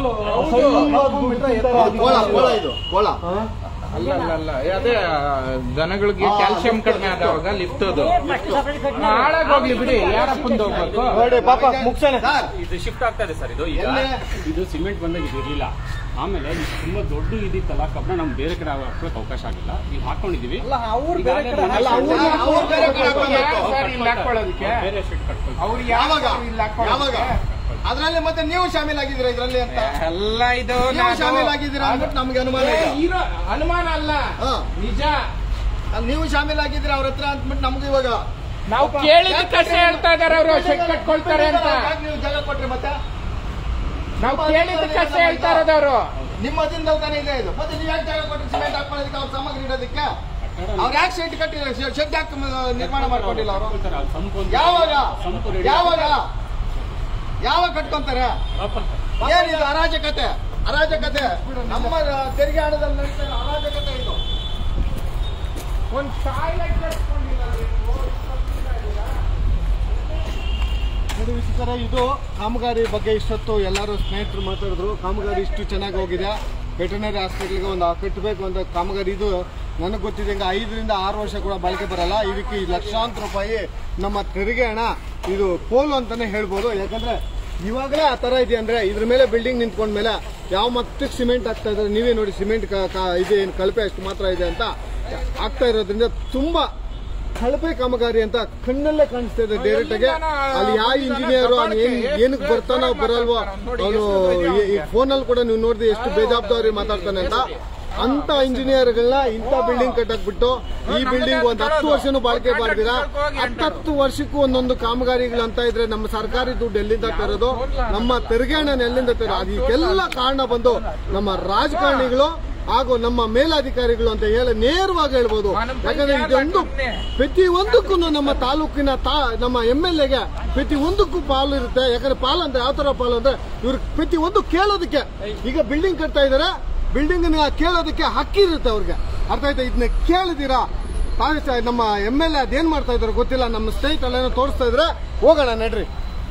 ಕೋಳ ಕೋಳ ಇದು ಕೋಳ ಅಲ್ಲ ಅಲ್ಲ ಅಲ್ಲ ಅದೇ ಆ, ದನಗಳಿಗೆ ಕ್ಯಾಲ್ಸಿಯಂ ಕಡಿಮೆ ಆದವಾಗ ಲಿಫ್ಟ್ ಅದು ಹಾಳಾಗೋಗ್ಲಿ ಬಿಡಿ ಯಾರಪ್ಪಂದು ಹೋಗ್ಬೇಕು ನೋಡಿ ಪಾಪ ಮುಗ್ಸೋಣ ಸರ್ ಇದು ಶಿಫ್ಟ್ ಆಗ್ತಾ ಇದೆ ಸರ್ ಇದು ಈಗ ಎಲ್ಲಿ? ಇದು ಸಿಮೆಂಟ್ ಬಂದಾಗ ಇದು ಇರಲಿಲ್ಲ ಆಮೇಲೆ ಇದು ತುಂಬಾ ದೊಡ್ಡ ಇದಿತ್ತಲ್ಲ ಕಬ್ಬಣ ನಮ್ಗೆ ಬೇರೆ ಕಡೆ ಹಾಕೋಕ್ ಅವಕಾಶ ಆಗಿಲ್ಲ ಈಗ ಹಾಕೊಂಡಿದೀವಿ ಅವ್ರು ಈಗಾಗಲೇ ಬೇರೆ ಕಡೆ ಮನೆ ಅಲ್ಲ, ಕಟ್ಕೊಂಡು- ಅವ್ರು ಅವ್ರು ಬೇರೆ ಕಡೆ ಹಾಕ್ಬೇಕು. ಯಾರು ಸರ್ ಇಲ್ಲಿ ಹಾಕೊಳ್ಳೋದಕ್ಕೆ ಬೇರೆ ಶೀಟ್ ಕಟ್ಕೊಂಡು ಅವ್ರು ಯಾವಾಗ ಯಾವಾಗ ಇಲ್ಲಿ ಯಾವಾಗ ಹಾಕೊಳ್ಳೋದಕ್ಕೆ ಅದ್ರಲ್ಲಿ ಮತ್ತೆ ನೀವು ಶಾಮೀಲಾಗಿದ್ದೀರಾ ಇದ್ರಲ್ಲಿ ಅಂತ ಎಲ್ಲ ಇದು ನೀವು ನಾನು- ಶಾಮೀಲಾಗಿದ್ದೀರಾ ಅಂದ್ಬಿಟ್ಟು ನಮ್ಗೆ ಅನುಮಾನ ಏ, ಇದೆ ಇರೋ ಅನುಮಾನ ಅಲ್ಲ ಹಾ. ನಿಜ ಅಲ್ಲಿ ನೀವು ಶಾಮೀಲಾಗಿದ್ದೀರಾ ಅವ್ರ ಹತ್ರ ಅಂದ್ಬಿಟ್ಟು ನಮ್ಗೆ ಇವಾಗ ನಾವು ಕೇಳಿದಕ್ಕಷ್ಟೇ ಹೇಳ್ತಾ ಇದಾರೆ ಅವರು ಶೆಡ್ ಕಟ್ಕೊಳ್ತಾರೆ ಅಂತ ಯಾಕೆ ನೀವು ಜಾಗ ಕೊಟ್ರಿ ಮತ್ತೆ ನಾವು ಕೇಳಿದಕ್ಕಷ್ಟೇ ಹೇಳ್ತಾ ಇರೋದು ಅವರು ನಿಮ್ಮ ಅದಿಂದಲ್ ತಾನೇ ಇದೆ ಇದು ಮತ್ತೆ ನೀವು ಯಾಕೆ ಜಾಗ ಕೊಟ್ರಿ ಸಿಮೆಂಟ್ ಹಾಕೊಳ್ಳೋದಕ್ಕೆ ಅವ್ರ ಸಾಮಗ್ರಿ ಇಡೋದಕ್ಕೆ ಅವ್ರು ಯಾಕೆ ಶೆಡ್ ಕಟ್ಟಿಲ್ಲ ಶೆಡ್ ಯಾಕೆ ನಿರ್ಮಾಣ ಮಾಡ್ಕೊಂಡಿಲ್ಲ ಅವರು ಕಟ್ಕೊಳ್ತಾರೆ. ಅಲ್ಲಿ ಸಂಪು ಒಂದು- ಯಾವಾಗ ಸಂಪು ready ಯಾವಾಗ ಯಾವಾಗ ಕಟ್ಕೊಂತಾರೆ ಏನಿದು ಅರಾಜಕತೆ ಅರಾಜಕತೆ ನಮ್ಮ ತೆರಿಗೆ ಹಣದಲ್ಲಿ ನಡೀತಾ ಇರೋ ಅರಾಜಕತೆ ಇದು ಒಂದು ಟಾಯ್ಲೆಟ್ ಕಟ್ಕೊಂಡಿಲ್ಲ ನೋಡಿ ವೀಕ್ಷಕರೇ, ಇದು ಕಾಮಗಾರಿ ಬಗ್ಗೆ ಇಷ್ಟೊತ್ತು ಎಲ್ಲರೂ ಸ್ನೇಹಿತರು ಮಾತಾಡಿದ್ರು ಕಾಮಗಾರಿ ಇಷ್ಟು ಚೆನ್ನಾಗಿ ಹೋಗಿದೆ ವೆಟರ್ನರಿ ಹಾಸ್ಪಿಟ್ಲಿಗೆ ಒಂದು ಕಟ್ಟಬೇಕು ಅಂತ ಕಾಮಗಾರಿ ಇದು ನನಗೆ ಗೊತ್ತಿದ್ದಂಗೆ ಐದರಿಂದ ಆರು ವರ್ಷ ಕೂಡ ಬಾಳಿಕೆ ಬರಲ್ಲ ಇದಕ್ಕೆ ಈ ಲಕ್ಷಾಂತರ ರೂಪಾಯಿ ನಮ್ಮ ತೆರಿಗೆ ಹಣ ಇದು ಪೋಲು ಅಂತಾನೆ ಹೇಳ್ಬೋದು ಯಾಕಂದ್ರೆ ಇವಾಗಲೇ ಆ ತರ ಇದೆ ಅಂದ್ರೆ ಇದ್ರ ಮೇಲೆ ಬಿಲ್ಡಿಂಗ್ ನಿಂತ್ಕೊಂಡ ಮೇಲೆ ಯಾವ ಮಟ್ಟಕ್ಕೆ ಸಿಮೆಂಟ್ ಆಗ್ತಾ ಇದ್ದಾರೆ ನೀವೇ ನೋಡಿ ಸಿಮೆಂಟ್ ಇದೆ ಏನು ಕಳಪೆ ಅಷ್ಟು ಮಾತ್ರ ಇದೆ ಅಂತ ಆಗ್ತಾ ಇರೋದ್ರಿಂದ ತುಂಬಾ ಕಳಪೆ ಕಾಮಗಾರಿ ಅಂತ ಕಣ್ಣಲ್ಲೇ ಕಾಣಿಸ್ತಾ ಇದೆ ಡೈರೆಕ್ಟ್ ಆಗಿ ಅಲ್ಲಿ ಯಾವ ಇಂಜಿನಿಯರ್ ಏನ್ ಏನಕ್ಕೆ ಬರ್ತಾನೋ ಬರಲ್ವೋ ಅವನು ಈ ಫೋನಲ್ಲಿ ಕೂಡ ನೀವು ನೋಡಿದ್ರೆ ಎಷ್ಟು ಬೇಜವಾಬ್ದಾರಿ ಮಾತಾಡ್ತಾನೆ ಅಂತ ಅಂತ ಇಂಜಿನಿಯರ್ಗಳನ್ನ ಇಂಥ ಬಿಲ್ಡಿಂಗ್ ಕಟ್ಟಕ್ಬಿಟ್ಟು ಈ ಬಿಲ್ಡಿಂಗ್ ಒಂದ್ ಹತ್ತು ವರ್ಷನೂ ಬಾಳಿಕೆ ಮಾಡಿದಿರಾ ಹತ್ತತ್ತು ವರ್ಷಕ್ಕೂ ಒಂದೊಂದು ಕಾಮಗಾರಿಗಳು ಅಂತ ಇದ್ರೆ ನಮ್ಮ ಸರ್ಕಾರಿ ದುಡ್ಡು ಎಲ್ಲಿಂದ ತರೋದು ನಮ್ಮ ತೆರಿಗೆ ಹಣ ಎಲ್ಲಿಂದ ತರೋದು ಅದಕ್ಕೆಲ್ಲ ಕಾರಣ ಬಂದು ನಮ್ಮ ರಾಜಕಾರಣಿಗಳು ಹಾಗೂ ನಮ್ಮ ಮೇಲಾಧಿಕಾರಿಗಳು ಅಂತ ಹೇಳಿ ನೇರವಾಗಿ ಹೇಳ್ಬೋದು ಯಾಕಂದ್ರೆ ಇದೊಂದು ಪ್ರತಿ ಒಂದಕ್ಕೂ ನಮ್ಮ ತಾಲೂಕಿನ ತಾ ನಮ್ಮ ಎಮ್ ಎಲ್ ಎಗೆ ಪ್ರತಿ ಒಂದಕ್ಕೂ ಪಾಲು ಇರುತ್ತೆ ಯಾಕಂದ್ರೆ ಪಾಲು ಅಂದ್ರೆ ಯಾವ ತರ ಪಾಲು ಅಂದ್ರೆ ಇವ್ರು ಪ್ರತಿ ಒಂದು ಕೇಳೋದಕ್ಕೆ ಈಗ ಬಿಲ್ಡಿಂಗ್ ಕಟ್ತಾ ಇದಾರೆ ಬಿಲ್ಡಿಂಗ್ ಕೇಳೋದಕ್ಕೆ ಹಕ್ಕಿ ಇರುತ್ತೆ ಅವ್ರಿಗೆ ಅರ್ಥ ಆಯ್ತಾ ಇದನ್ನ ಕೇಳಿದಿರಾ ತಾವು ಸ- ನಮ್ಮ ಎಮ್ ಎಲ್ ಎ ಅದೇನ್ ಮಾಡ್ತಾ ಇದಾರೆ ಗೊತ್ತಿಲ್ಲ ನಮ್ಮ ಸ್ನೇಹಿತ ಏನೋ ತೋರಿಸ್ತಾ ಇದ್ರೆ ಹೋಗೋಣ ನಡ್ರಿ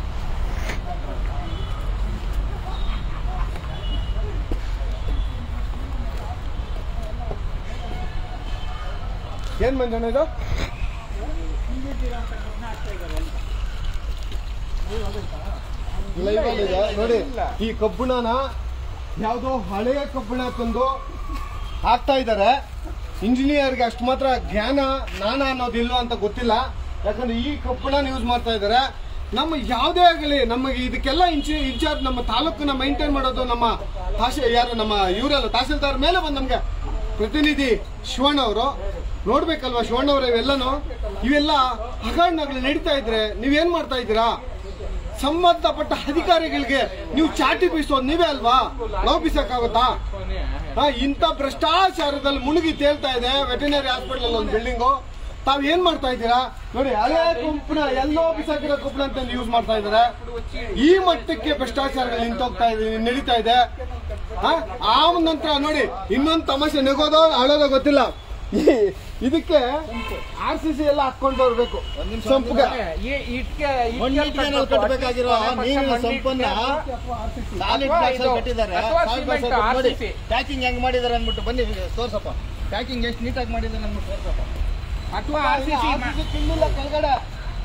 ಏನ್ ಮಂಜಣ್ಣ ಇದು ಲೈವ್ ಅಲ್ಲಿ ಇದೆ. ನೋಡಿ ಈ ಕಬ್ಬಣನ ಯಾವ್ದೋ ಹಳೆಯ ಕಬ್ಬಣ ತಂದು ಹಾಕ್ತಾ ಇದ್ದಾರೆ ಇಂಜಿನಿಯರ್ಗೆ ಅಷ್ಟು ಮಾತ್ರ ಜ್ಞಾನ ಜ್ಞಾನ ಅನ್ನೋದಿಲ್ಲ ಅಂತ ಗೊತ್ತಿಲ್ಲ ಯಾಕಂದ್ರೆ ಈ ಕಬ್ಬಣ ಯೂಸ್ ಮಾಡ್ತಾ ಇದ್ದಾರೆ ನಮ್ಮ ಯಾವುದೇ ಆಗಲಿ ನಮಗೆ ಇದಕ್ಕೆಲ್ಲ ಇಂಚಿ ಇನ್ಚಾರ್ಜ್ ನಮ್ಮ ತಾಲೂಕನ್ನ ಮೈಂಟೈನ್ ಮಾಡೋದು ನಮ್ಮ ತಾಸಿ ಯಾರು ನಮ್ಮ ಇವರೆಲ್ಲ ತಹಸೀಲ್ದಾರ್ ಮೇಲೆ ಬಂದು ನಮ್ಗೆ ಪ್ರತಿನಿಧಿ ಶಿವಣ್ಣ ಅವರು ನೋಡ್ಬೇಕಲ್ವಾ ಶಿವಣ್ಣ ಅವರ ಇವೆಲ್ಲನೂ ಇವೆಲ್ಲ ಹಗರಣಗಳು ನಡೀತಾ ಇದ್ರೆ ನೀವೇನ್ ಮಾಡ್ತಾ ಇದ್ದೀರಾ ಸಂಬಂಧಪಟ್ಟ ಅಧಿಕಾರಿಗಳಿಗೆ ನೀವು ಚಾಟಿ ಬೀಸೋದು ನೀವೇ ಅಲ್ವಾ ನಾವು ಬೀಸಕ್ಕಾಗುತ್ತಾ ಹಾ, ಇಂಥ ಭ್ರಷ್ಟಾಚಾರದಲ್ಲಿ ಮುಳುಗಿ ತೇಲ್ತಾ ಇದೆ ವೆಟರ್ನರಿ ಹಾಸ್ಪಿಟಲ್ ಒಂದು ಬಿಲ್ಡಿಂಗು ತಾವ್ ಏನ್ ಮಾಡ್ತಾ ಇದ್ದೀರಾ ನೋಡಿ ಹಳೆ ಕುಂಪಣ ಎಲ್ಲೋ ಬಿಸಾಕಿರೋ ಕುಂಪಣ ಅಂತ ಯೂಸ್ ಮಾಡ್ತಾ ಇದ್ದಾರೆ ಈ ಮಟ್ಟಕ್ಕೆ ಭ್ರಷ್ಟಾಚಾರಗಳು ನಿಂತೋಗ್ತಾ ಇದೆ ನಡೀತಾ ಇದೆ ಹಾ, ಆ ನಂತರ ನೋಡಿ ಇನ್ನೊಂದು ತಮಾಷೆ ನೆಗೋದೋ ಅಳೋದೋ ಗೊತ್ತಿಲ್ಲ ಈ- ಇದಕ್ಕೆ ಆರ್ ಸಿ ಸಿ ಎಲ್ಲ ಹಾಕೊಂಡು ಬರ್ಬೇಕು ಸಂಪುಗೆ ಇಟ್ಕೆ ಮಣ್ಣಿಟ್ಟಿಗೆನಲ್ಲಿ ಕಟ್ಟಬೇಕಾಗಿರೋ ನೀರಿನ ಸಂಪನ್ನ ಸಾಲಿಡ್ ಬ್ಲಾಕ್ಸ್ ಅಲ್ಲಿ ಕಟ್ಟಿದ್ದಾರೆ ಅಥವಾ ಸಾಲಿಡ್ ಬ್ಲಾಕ್ಸ್ ಸಿಮೆಂಟ್, ಅಲ್ಲಿ ನೋಡಿ RCC. ಪ್ಯಾಕಿಂಗ್ ಹೆಂಗ್ ಮಾಡಿದ್ದಾರೆ ಅಂದ್ಬಿಟ್ಟು ಬನ್ನಿ ತೋರ್ಸಪ್ಪ ಪ್ಯಾಕಿಂಗ್ ಎಷ್ಟು ನೀಟಾಗಿ ಮಾಡಿದ್ದಾರೆ ಅಂದ್ಬಿಟ್ಟು ತೋರ್ಸಪ್ಪ ಅಥವಾ ಆರ್ ಸಿ ಸಿ ತಿನ್ನಿಲ್ಲ ಕೆಳಗಡೆ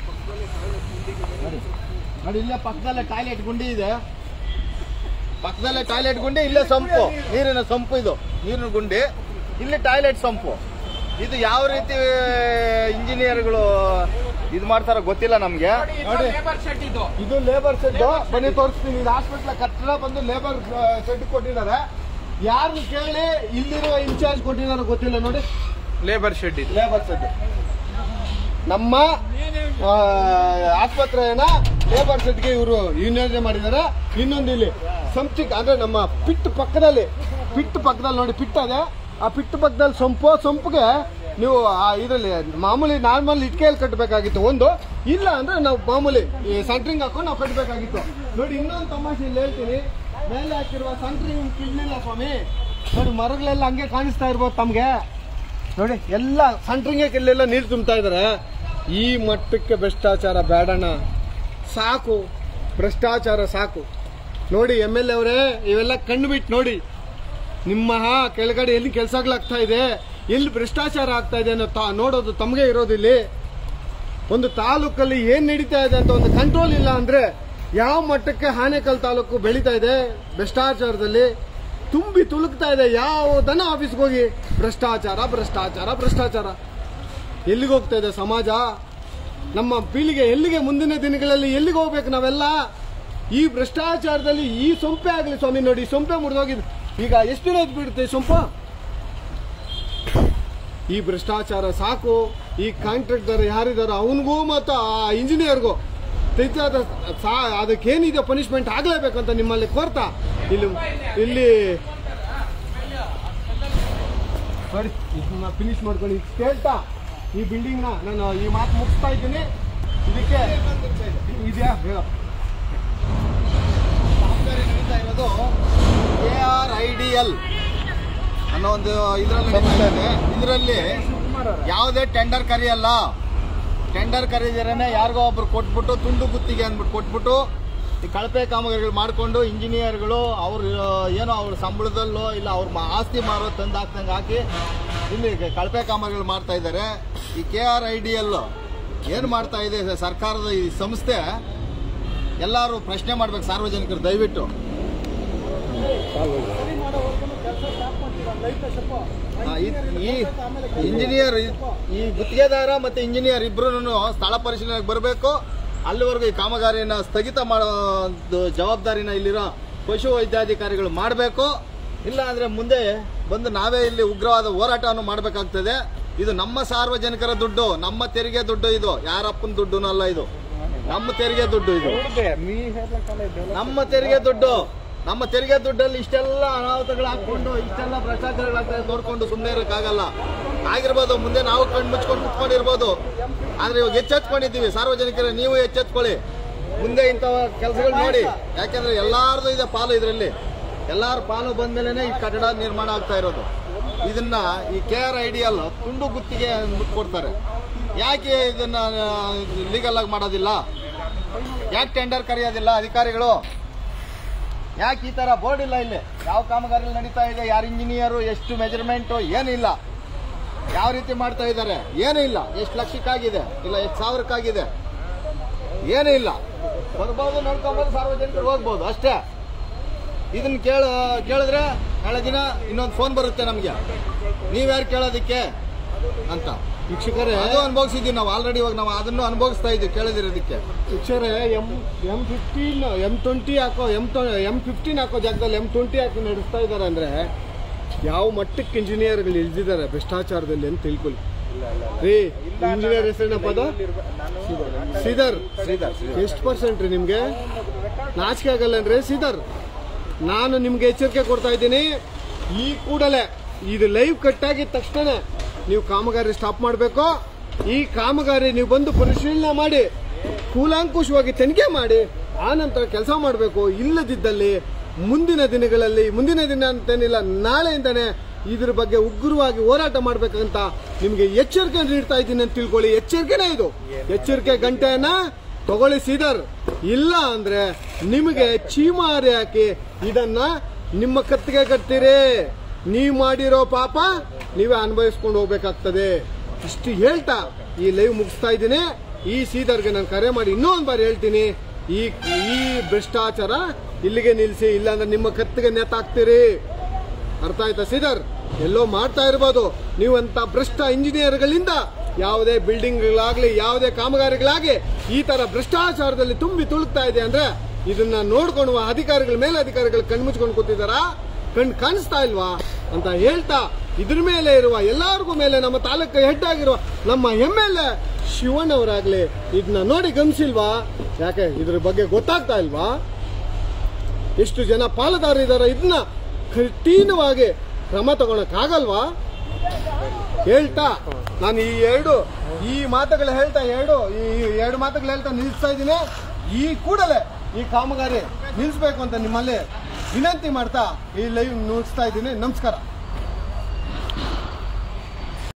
ನೋಡಿ ನೋಡಿ ಇಲ್ಲೇ ಪಕ್ಕದಲ್ಲೇ ಟಾಯ್ಲೆಟ್ ಗುಂಡಿ ಇದೆ ಪಕ್ಕದಲ್ಲೇ ಟಾಯ್ಲೆಟ್ ಗುಂಡಿ ಇಲ್ಲೇ ಸಂಪು ನೀರಿನ ಸಂಪು ಇದು ನೀರಿನ ಗುಂಡಿ ಇಲ್ಲಿ ಟಾಯ್ಲೆಟ್ ಸಂಪು ಇದು ಯಾವ ರೀತಿ ಇಂಜಿನಿಯರ್ಗಳು ಇದು ಮಾಡ್ತಾರೋ ಗೊತ್ತಿಲ್ಲ ನಮ್ಗೆ ನೋಡಿ ಲೇಬರ್ ಶೆಡ್ ಇದು ಇದು ಲೇಬರ್ ಶೆಡ್ ಬನ್ನಿ ತೋರಿಸ್ತೀನಿ ಇದು ಹಾಸ್ಪಿಟ್ಲ್ ಕಟ್ಟಡ ಬಂದು ಲೇಬರ್ ಶೆಡ್ ಕೊಟ್ಟಿದ್ದಾರೆ ಯಾರು ಕೇಳಿ ಇಲ್ಲಿರುವ ಇನ್ಚಾರ್ಜ್ ಕೊಟ್ಟಿದ್ದಾರೆ ಗೊತ್ತಿಲ್ಲ ನೋಡಿ ಲೇಬರ್ ಶೆಡ್ ಇದು ಲೇಬರ್ ಶೆಡ್ ನಮ್ಮ ಆ, ಆಸ್ಪತ್ರೆಯನ್ನ ಲೇಬರ್ ಶೆಡ್ಗೆ ಇವರು ಯೋಜನೆ ಮಾಡಿದ್ದಾರೆ ಇನ್ನೊಂದು ಇಲ್ಲಿ ಸಂಚಿಕ್ ಅಂದ್ರೆ ನಮ್ಮ ಪಿಟ್ ಪಕ್ಕದಲ್ಲಿ ಪಿಟ್ ಪಕ್ಕದಲ್ಲಿ ನೋಡಿ ಪಿಟ್ ಅದೇ ಆ ಪಿಟ್ ಪಕ್ಕದಲ್ಲಿ ಸೊಂಪು ಸೊಂಪಿಗೆ ನೀವು ಇದರಲ್ಲಿ ಮಾಮೂಲಿ ನಾರ್ಮಲ್ ಇಟ್ಕೆಯಲ್ಲಿ ಕಟ್ಟಬೇಕಾಗಿತ್ತು ಒಂದು ಇಲ್ಲ ಅಂದ್ರೆ ನಾವು ಮಾಮೂಲಿ ಈ ಸೆಂಟ್ರಿಂಗ್ ಹಾಕೊಂಡು ನಾವು ಕಟ್ಟಬೇಕಾಗಿತ್ತು ನೋಡಿ ಇನ್ನೊಂದು ತಮಾಷೆ ಇಲ್ಲಿ ಹೇಳ್ತೀನಿ ಮೇಲೆ ಹಾಕಿರುವ ಸೆಂಟ್ರಿಂಗ್ ಕಿಡ್ಲಿಲ್ಲ ಸ್ವಾಮಿ ನೋಡಿ ಮರಗಳೆಲ್ಲ ಹಂಗೆ ಕಾಣಿಸ್ತಾ ಇರ್ಬೋದು ತಮ್ಗೆ ನೋಡಿ ಎಲ್ಲ ಸೆಂಟ್ರಿಂಗ್ಗೆ ಇಲ್ಲೆಲ್ಲ ನೀರು ತುಂಬ್ತಾ ಇದಾರೆ ಈ ಮಟ್ಟಕ್ಕೆ ಭ್ರಷ್ಟಾಚಾರ ಬೇಡಣ್ಣ ಸಾಕು ಭ್ರಷ್ಟಾಚಾರ ಸಾಕು ನೋಡಿ ಎಮ್ ಎಲ್ ಎ ಅವರೇ ಇವೆಲ್ಲ ಕಣ್ಣು ಬಿಟ್ಟು ನೋಡಿ ನಿಮ್ಮ ಕೆಳಗಡೆ ಎಲ್ಲಿ ಕೆಲಸಗಳಾಗ್ತಾ ಇದೆ ಎಲ್ಲಿ ಭ್ರಷ್ಟಾಚಾರ ಆಗ್ತಾ ಇದೆ ಅನ್ನೋ ತಾ- ನೋಡೋದು ತಮಗೆ ಇರೋದಿಲ್ಲಿ ಒಂದು ತಾಲೂಕಲ್ಲಿ ಏನ್ ನಡೀತಾ ಇದೆ ಅಂತ ಒಂದು ಕಂಟ್ರೋಲ್ ಇಲ್ಲ ಅಂದ್ರೆ ಯಾವ ಮಟ್ಟಕ್ಕೆ ಹಾನೇಕಲ್ ತಾಲೂಕು ಬೆಳೀತಾ ಇದೆ ಭ್ರಷ್ಟಾಚಾರದಲ್ಲಿ ತುಂಬಿ ತುಳುಕ್ತಾ ಇದೆ ಯಾವುದನ್ನ ಆಫೀಸ್ಗೆ ಹೋಗಿ ಭ್ರಷ್ಟಾಚಾರ ಭ್ರಷ್ಟಾಚಾರ ಭ್ರಷ್ಟಾಚಾರ ಎಲ್ಲಿಗೆ ಹೋಗ್ತಾ ಇದೆ ಸಮಾಜ ನಮ್ಮ ಪೀಳಿಗೆ ಎಲ್ಲಿಗೆ ಮುಂದಿನ ದಿನಗಳಲ್ಲಿ ಎಲ್ಲಿಗೆ ಹೋಗ್ಬೇಕು ನಾವೆಲ್ಲ ಈ ಭ್ರಷ್ಟಾಚಾರದಲ್ಲಿ ಈ ಸೊಂಪೆ ಆಗಲಿ ಸ್ವಾಮಿ ನೋಡಿ ಈ ಸೊಂಪೆ ಮುರಿದೋಗಿದೆ ಈಗ ಎಷ್ಟು ದಿನ ಬಿಡುತ್ತೆ ಈ ಸೊಂಪು ಈ ಭ್ರಷ್ಟಾಚಾರ ಸಾಕು ಈ ಕಾಂಟ್ರಾಕ್ಟರ್ ಯಾರಿದಾರೋ ಅವನಿಗೂ ಮತ್ತು ಆ ಇಂಜಿನಿಯರ್ಗೂ ತೆಗೆದಾದ ಸಾ ಅದಕ್ಕೇನಿದೆ ಪನಿಷ್ಮೆಂಟ್ ಆಗಲೇಬೇಕಂತ ನಿಮ್ಮಲ್ಲಿ ಕೋರ್ತಾ ಇಲ್ಲಿ ಇಲ್ಲಿ ನೋಡಿ ಇದನ್ನ ಫಿನಿಶ್ ಮಾಡ್ಕೊಂಡು ಇದು ಕೇಳ್ತಾ ಈ ಬಿಲ್ಡಿಂಗ್ ನ ನಾನು ಈ ಮಾತು ಮುಗಿಸ್ತಾ ಇದ್ದೀನಿ ಇದಕ್ಕೆ ಇದೆಯಾ ಹೇಳ ಕಾಮಗಾರಿ ನಡೀತಾ ಇರೋದು K R I D L ಅನ್ನೋ ಒಂದು ಇದರಲ್ಲಿ ನಡೀತಾ ಇದೆ ಇದರಲ್ಲಿ ಯಾವುದೇ ಟೆಂಡರ್ ಕರೆಯಲ್ಲ ಟೆಂಡರ್ ಕರೀದಿರೇನೆ ಯಾರಿಗೋ ಒಬ್ರು ಕೊಟ್ಬಿಟ್ಟು ತುಂಡು ಗುತ್ತಿಗೆ ಅಂದ್ಬಿಟ್ಟು ಕೊಟ್ಬಿಟ್ಟು ಈ ಕಳಪೆ ಕಾಮಗಾರಿಗಳು ಮಾಡಿಕೊಂಡು ಇಂಜಿನಿಯರ್ಗಳು ಅವ್ರ ಏನೋ ಅವ್ರ ಸಂಬಳದಲ್ಲೋ ಇಲ್ಲ ಅವ್ರ ಮ- ಆಸ್ತಿ ಮಾರೋ ತಂದು ಹಾಕ್ದಂಗೆ ಹಾಕಿ ಇಲ್ಲಿ ಕಳಪೆ ಕಾಮಗಾರಿಗಳು ಮಾಡ್ತಾ ಇದ್ದಾರೆ ಈ K R I D L ಏನು ಮಾಡ್ತಾ ಇದೆ ಸರ್ಕಾರದ ಈ ಸಂಸ್ಥೆ ಎಲ್ಲರೂ ಪ್ರಶ್ನೆ ಮಾಡ್ಬೇಕು ಸಾರ್ವಜನಿಕರು ದಯವಿಟ್ಟು ಆ, ಈ- ಈ ಇಂಜಿನಿಯರ್ ಈ ಗುತ್ತಿಗೆದಾರ ಮತ್ತೆ ಇಂಜಿನಿಯರ್ ಇಬ್ರು ಸ್ಥಳ ಪರಿಶೀಲನೆಗೆ ಬರಬೇಕು ಅಲ್ಲಿವರೆಗೂ ಈ ಕಾಮಗಾರಿನ ಸ್ಥಗಿತ ಮಾಡೋ ಒಂದು ಜವಾಬ್ದಾರಿನ ಇಲ್ಲಿರೋ ಪಶು ವೈದ್ಯಾಧಿಕಾರಿಗಳು ಮಾಡಬೇಕು ಇಲ್ಲ ಅಂದ್ರೆ ಮುಂದೆ ಬಂದು ನಾವೇ ಇಲ್ಲಿ ಉಗ್ರವಾದ ಹೋರಾಟವನ್ನು ಮಾಡಬೇಕಾಗ್ತದೆ ಇದು ನಮ್ಮ ಸಾರ್ವಜನಿಕರ ದುಡ್ಡು ನಮ್ಮ ತೆರಿಗೆ ದುಡ್ಡು ಇದು ಯಾರಪ್ಪನ ದುಡ್ಡು ಅಲ್ಲ ಇದು ನಮ್ಮ ತೆರಿಗೆ ದುಡ್ಡು ಇದು ನಮ್ಮ ತೆರಿಗೆ ದುಡ್ಡು ನಮ್ಮ ತೆರಿಗೆ ದುಡ್ಡಲ್ಲಿ ಇಷ್ಟೆಲ್ಲ ಅನಾಹುತಗಳು ಹಾಕೊಂಡು ಇಷ್ಟೆಲ್ಲ ಭ್ರಷ್ಟಾಚಾರಗಳಾಗ್ತದೆ ನೋಡ್ಕೊಂಡು ಸುಮ್ಮನೆ ಇರೋಕ್ಕಾಗಲ್ಲ ಆಗಿರ್ಬೋದು ಮುಂದೆ ನಾವು ಕಣ್ಣು ಮುಚ್ಕೊಂಡು ಕುತ್ಕೊಂಡಿರ್ಬೋದು ಆದ್ರೆ ಇವಾಗ ಎಚ್ಚೆತ್ಕೊಂಡಿದ್ದೀವಿ ಸಾರ್ವಜನಿಕರು ನೀವು ಎಚ್ಚೆತ್ಕೊಳ್ಳಿ ಮುಂದೆ ಇಂಥ ಕೆಲಸಗಳು ನೋಡಿ ಯಾಕೆಂದ್ರೆ ಎಲ್ಲಾರ್ದು ಇದೆ ಪಾಲು ಇದರಲ್ಲಿ ಎಲ್ಲಾರ ಪಾಲು ಬಂದ್ಮೇಲೆ ಈ ಕಟ್ಟಡ ನಿರ್ಮಾಣ ಆಗ್ತಾ ಇರೋದು ಇದನ್ನ ಈ K R I D L ತುಂಡು ಗುತ್ತಿಗೆ ಅಂದ್ಬಿಟ್ಟು ಕೊಡ್ತಾರೆ ಯಾಕೆ ಇದನ್ನ ಲೀಗಲ್ ಆಗಿ ಮಾಡೋದಿಲ್ಲ ಯಾಕೆ ಟೆಂಡರ್ ಕರೆಯೋದಿಲ್ಲ ಅಧಿಕಾರಿಗಳು ಯಾಕೆ ಈ ತರ ಬೋರ್ಡ್ ಇಲ್ಲ ಇಲ್ಲಿ ಯಾವ ಕಾಮಗಾರಿ ನಡೀತಾ ಇದೆ ಯಾರು ಇಂಜಿನಿಯರು ಎಷ್ಟು ಮೆಜರ್ಮೆಂಟ್ ಏನಿಲ್ಲ ಯಾವ ರೀತಿ ಮಾಡ್ತಾ ಇದ್ದಾರೆ ಏನೂ ಇಲ್ಲ ಎಷ್ಟು ಲಕ್ಷಕ್ಕಾಗಿದೆ ಇಲ್ಲ ಎಷ್ಟು ಸಾವಿರಕ್ಕಾಗಿದೆ ಏನೂ ಇಲ್ಲ ಬರ್ಬೋದು ನೋಡ್ಕೊಬೋದು ಸಾರ್ವಜನಿಕರು ಹೋಗ್ಬೋದು ಅಷ್ಟೇ ಇದನ್ನ ಕೇಳ ಕೇಳಿದ್ರೆ ನಾಳೆ ದಿನ ಇನ್ನೊಂದು ಫೋನ್ ಬರುತ್ತೆ ನಮಗೆ ನೀವ್ಯಾರು ಕೇಳೋದಕ್ಕೆ ಅಂತ ವೀಕ್ಷಕರೇ ಅದು ಅನುಭವಿಸಿದ್ದೀವಿ ನಾವು ಆಲ್ರೆಡಿ ಇವಾಗ ನಾವು ಅದನ್ನು ಅನುಭವಿಸ್ತಾ ಇದ್ದೀವಿ ಕೇಳದಿರೋದಕ್ಕೆ ವೀಕ್ಷಕರೇ M M fifteen M twenty ಹಾಕೋ ಎಂ ಎಂ ಫಿಫ್ಟೀನ್ ಹಾಕೋ ಜಾಗದಲ್ಲಿ ಎಂ ಟ್ವೆಂಟಿ ಹಾಕಿ ನಡೆಸ್ತಾ ಇದ್ದಾರೆ ಅಂದ್ರೆ ಯಾವ ಮಟ್ಟಕ್ಕೆ ಇಂಜಿನಿಯರ್ಗಳು ಇಳಿದಿದ್ದಾರೆ ಭ್ರಷ್ಟಾಚಾರದಲ್ಲಿ ಅಂತ ತಿಳ್ಕೊಳ್ಳಿ ರೀ ಇಂಜಿನಿಯರ್ ಹೆಸರೇನಪ್ಪ ಅದು ಶ್ರೀಧರ್ ಎಷ್ಟು ಪರ್ಸೆಂಟ್ ರೀ ನಿಮ್ಗೆ ನಾಚಿಕೆ ಆಗಲ್ಲನ್ರಿ ಶ್ರೀಧರ್ ನಾನು ನಿಮ್ಗೆ ಎಚ್ಚರಿಕೆ ಕೊಡ್ತಾ ಇದ್ದೀನಿ ಈ ಕೂಡಲೇ ಇದು ಲೈವ್ ಕಟ್ ಆಗಿದ ತಕ್ಷಣ ನೀವು ಕಾಮಗಾರಿ ಸ್ಟಾಪ್ ಮಾಡಬೇಕು ಈ ಕಾಮಗಾರಿ ನೀವು ಬಂದು ಪರಿಶೀಲನೆ ಮಾಡಿ ಕೂಲಾಂಕುಷವಾಗಿ ತನಿಖೆ ಮಾಡಿ ಆ ನಂತರ ಕೆಲಸ ಮಾಡಬೇಕು ಇಲ್ಲದಿದ್ದಲ್ಲಿ ಮುಂದಿನ ದಿನಗಳಲ್ಲಿ ಮುಂದಿನ ದಿನ ಅಂತೇನಿಲ್ಲ ನಾಳೆಯಿಂದನೇ ಇದ್ರ ಬಗ್ಗೆ ಉಗ್ರವಾಗಿ ಹೋರಾಟ ಮಾಡ್ಬೇಕಂತ ನಿಮ್ಗೆ ಎಚ್ಚರಿಕೆ ನೀಡ್ತಾ ಇದ್ದೀನಿ ಅಂತ ತಿಳ್ಕೊಳ್ಳಿ ಎಚ್ಚರಿಕೆನೇ ಇದು ಎಚ್ಚರಿಕೆ ಗಂಟೆಯನ್ನ ತಗೊಳ್ಳಿ ಸೀದರ್ ಇಲ್ಲ ಅಂದ್ರೆ ನಿಮಗೆ ಚೀಮಾರಿ ಹಾಕಿ ಇದನ್ನ ನಿಮ್ಮ ಕತ್ತಿಗೆ ಕಟ್ತೀರಿ ನೀವು ಮಾಡಿರೋ ಪಾಪ ನೀವೇ ಅನುಭವಿಸ್ಕೊಂಡು ಹೋಗ್ಬೇಕಾಗ್ತದೆ ಇಷ್ಟು ಹೇಳ್ತಾ ಈ ಲೈವ್ ಮುಗಿಸ್ತಾ ಇದ್ದೀನಿ ಈ ಸೀದರ್ಗೆ ನಾನು ಕರೆ ಮಾಡಿ ಇನ್ನೊಂದು ಬಾರಿ ಹೇಳ್ತೀನಿ ಈ ಈ ಭ್ರಷ್ಟಾಚಾರ ಇಲ್ಲಿಗೆ ನಿಲ್ಲಿಸಿ ಇಲ್ಲಾಂದ್ರೆ ನಿಮ್ಮ ಕತ್ತಿಗೆ ನೇತಾಕ್ತೀರಿ ಅರ್ಥ ಆಯ್ತಾ ಸೀದರ್ ಎಲ್ಲೋ ಮಾಡ್ತಾ ಇರ್ಬೋದು ನೀವಂತ ಭ್ರಷ್ಟ ಇಂಜಿನಿಯರ್ಗಳಿಂದ ಯಾವುದೇ ಬಿಲ್ಡಿಂಗ್ಗಳಾಗ್ಲಿ ಯಾವುದೇ ಕಾಮಗಾರಿಗಳಾಗಿ ಈ ತರ ಭ್ರಷ್ಟಾಚಾರದಲ್ಲಿ ತುಂಬಿ ತುಳುಕ್ತಾ ಇದೆ ಅಂದ್ರೆ ಇದನ್ನ ನೋಡ್ಕೊಳ್ಳುವ ಅಧಿಕಾರಿಗಳ ಮೇಲೆ ಅಧಿಕಾರಿಗಳು ಕಣ್ಮುಚ್ಕೊಂಡು ಕೂತಿದಾರಾ ಕಣ್ ಕಾಣಿಸ್ತಾ ಇಲ್ವಾ ಅಂತ ಹೇಳ್ತಾ ಇದ್ರ ಮೇಲೆ ಇರುವ ಎಲ್ಲಾರ್ಗೂ ಮೇಲೆ ನಮ್ಮ ತಾಲೂಕು ಹೆಡ್ ಆಗಿರುವ ನಮ್ಮ ಎಮ್ ಎಲ್ ಎ ಶಿವಣ್ಣವರಾಗ್ಲಿ ಇದನ್ನ ನೋಡಿ ಗಮನಿಸಿಲ್ವಾ ಯಾಕೆ ಇದ್ರ ಬಗ್ಗೆ ಗೊತ್ತಾಗ್ತಾ ಇಲ್ವಾ ಎಷ್ಟು ಜನ ಪಾಲುದಾರ ಇದಾರೆ ಇದನ್ನ ಕಠಿಣವಾಗಿ ಕ್ರಮ ತಗೊಳಕ್ಕಾಗಲ್ವಾ ಹೇಳ್ತಾ ನಾನು ಈ ಎರಡು ಈ ಮಾತುಗಳು ಹೇಳ್ತಾ ಎರಡು ಈ ಎರಡು ಮಾತುಗಳು ಹೇಳ್ತಾ ನಿಲ್ಲಿಸ್ತಾ ಇದ್ದೀನಿ ಈ ಕೂಡಲೇ ಈ ಕಾಮಗಾರಿ ನಿಲ್ಲಿಸ್ಬೇಕು ಅಂತ ನಿಮ್ಮಲ್ಲಿ ವಿನಂತಿ ಮಾಡ್ತಾ ಈ ಲೈವ್ ನಿಲ್ಲಿಸ್ತಾ ಇದ್ದೀನಿ ನಮಸ್ಕಾರ